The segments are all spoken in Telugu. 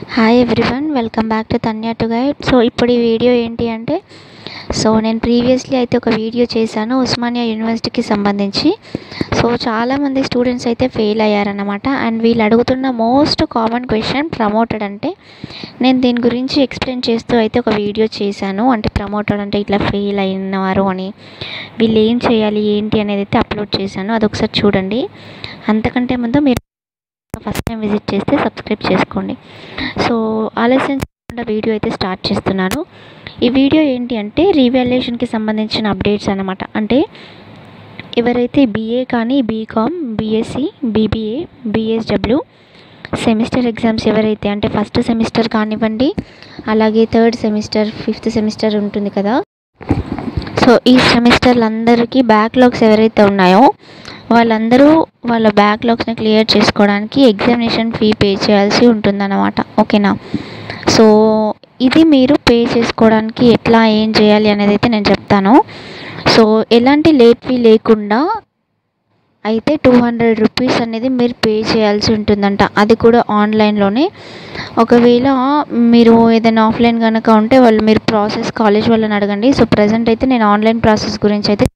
hi everyone welcome back to Tanya to guide so ఇప్పుడు ఈ వీడియో ఏంటి అంటే సో నేను ప్రీవియస్లీ అయితే ఒక వీడియో చేశాను ఉస్మానియా యూనివర్సిటీకి సంబంధించి సో చాలామంది స్టూడెంట్స్ అయితే ఫెయిల్ అయ్యారన్నమాట అండ్ వీళ్ళు అడుగుతున్న మోస్ట్ కామన్ క్వశ్చన్ ప్రమోటెడ్ అంటే నేను దీని గురించి ఎక్స్ప్లెయిన్ చేస్తూ అయితే ఒక వీడియో చేశాను అంటే ప్రమోటెడ్ అంటే ఇట్లా ఫెయిల్ అయినవారు అని వీళ్ళు ఏం చేయాలి ఏంటి అనేది అయితే అప్లోడ్ చేశాను అదొకసారి చూడండి అంతకంటే ముందు మీరు ఫస్ట్ టైం విజిట్ చేస్తే సబ్స్క్రైబ్ చేసుకోండి సో ఆలస్యం చేయకుండా వీడియో అయితే స్టార్ట్ చేస్తున్నాను ఈ వీడియో ఏంటి అంటే రీవాల్యుయేషన్కి సంబంధించిన అప్డేట్స్ అనమాట అంటే ఎవరైతే బీఏ కానీ BCom BSc BBA BSW semester exams ఎవరైతే అంటే ఫస్ట్ సెమిస్టర్ కానివ్వండి అలాగే థర్డ్ సెమిస్టర్ ఫిఫ్త్ సెమిస్టర్ ఉంటుంది కదా సో ఈ సెమిస్టర్లు అందరికీ బ్యాక్లాగ్స్ ఎవరైతే ఉన్నాయో వాళ్ళందరూ వాళ్ళ బ్యాక్లాగ్స్ని క్లియర్ చేసుకోవడానికి ఎగ్జామినేషన్ ఫీ పే చేయాల్సి ఉంటుందన్నమాట ఓకేనా సో ఇది మీరు పే చేసుకోవడానికి ఎట్లా ఏం చేయాలి అనేది అయితే నేను చెప్తాను సో ఎలాంటి లేట్ ఫీ లేకుండా అయితే టూ హండ్రెడ్ రూపీస్ అనేది మీరు పే చేయాల్సి ఉంటుందంట అది కూడా ఆన్లైన్లోనే ఒకవేళ మీరు ఏదైనా ఆఫ్లైన్ కనుక ఉంటే వాళ్ళు మీరు ప్రాసెస్ కాలేజ్ వాళ్ళని అడగండి సో ప్రజెంట్ అయితే నేను ఆన్లైన్ ప్రాసెస్ గురించి అయితే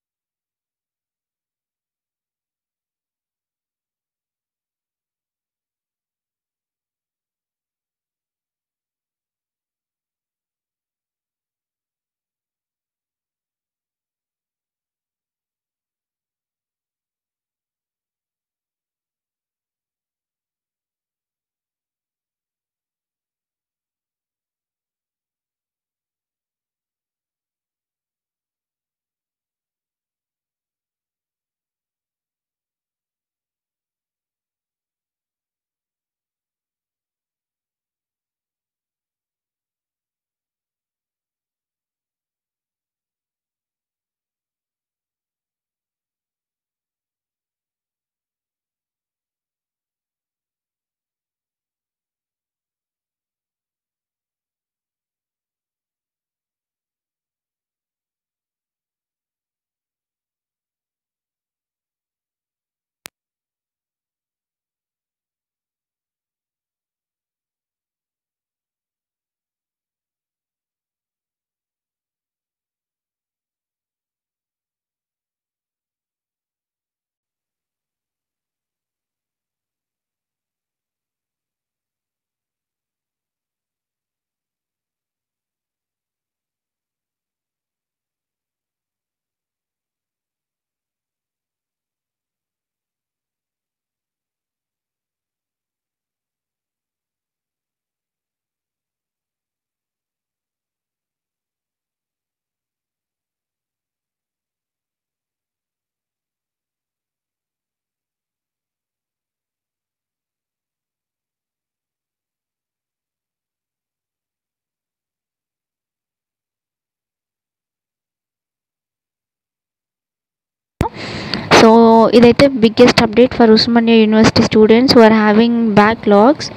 సో ఇదైతే biggest update for Osmania university students who are having backlogs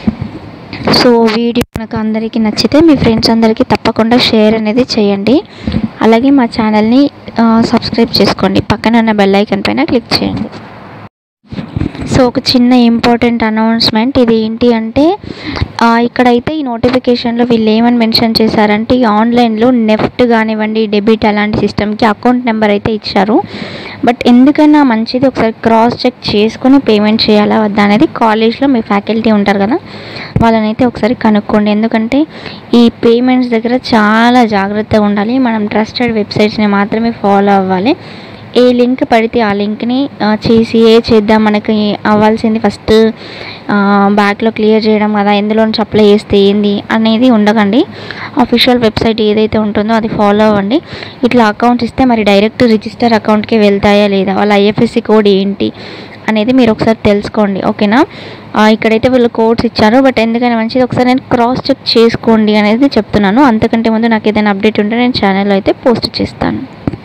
so video కనుక అందరికీ నచ్చితే మీ ఫ్రెండ్స్ అందరికీ తప్పకుండా షేర్ అనేది చేయండి అలాగే మా ఛానల్ని సబ్స్క్రైబ్ చేసుకోండి పక్కన ఉన్న బెల్ ఐకన్ పైన క్లిక్ చేయండి సో ఒక చిన్న ఇంపార్టెంట్ అనౌన్స్మెంట్ ఇది ఏంటి అంటే ఇక్కడైతే ఈ నోటిఫికేషన్లో వీళ్ళు ఏమని మెన్షన్ చేశారంటే ఈ ఆన్లైన్లో నెఫ్ట్ కానివ్వండి డెబిట్ అలాంటి సిస్టమ్కి అకౌంట్ నెంబర్ అయితే ఇచ్చారు బట్ ఎందుకైనా మంచిది ఒకసారి క్రాస్ చెక్ చేసుకుని పేమెంట్ చేయాలా వద్దా అనేది కాలేజ్లో మీ ఫ్యాకల్టీ ఉంటారు కదా వాళ్ళని అయితే ఒకసారి కనుక్కోండి ఎందుకంటే ఈ పేమెంట్స్ దగ్గర చాలా జాగ్రత్తగా ఉండాలి మనం ట్రస్టెడ్ వెబ్సైట్స్ని మాత్రమే ఫాలో అవ్వాలి ఏ లింక్ పడితే ఆ లింక్ని చేసి ఏ చేద్దాం మనకి అవ్వాల్సింది ఫస్ట్ బ్యాక్లో క్లియర్ చేయడం కదా ఎందులో నుంచి అప్లై చేస్తే ఏంది అనేది ఉండకండి అఫీషియల్ వెబ్సైట్ ఏదైతే ఉంటుందో అది ఫాలో అవ్వండి ఇట్లా అకౌంట్స్ ఇస్తే మరి డైరెక్ట్ రిజిస్టర్ అకౌంట్కే వెళ్తాయా లేదా వాళ్ళ ఐఎఫ్ఎస్సి కోడ్ ఏంటి అనేది మీరు ఒకసారి తెలుసుకోండి ఓకేనా ఇక్కడైతే వీళ్ళు కోడ్స్ ఇచ్చారు బట్ ఎందుకైనా మంచిది ఒకసారి నేను క్రాస్ చెక్ చేసుకోండి అనేది చెప్తున్నాను అంతకంటే ముందు నాకు ఏదైనా అప్డేట్ ఉంటే నేను ఛానల్లో అయితే పోస్ట్ చేస్తాను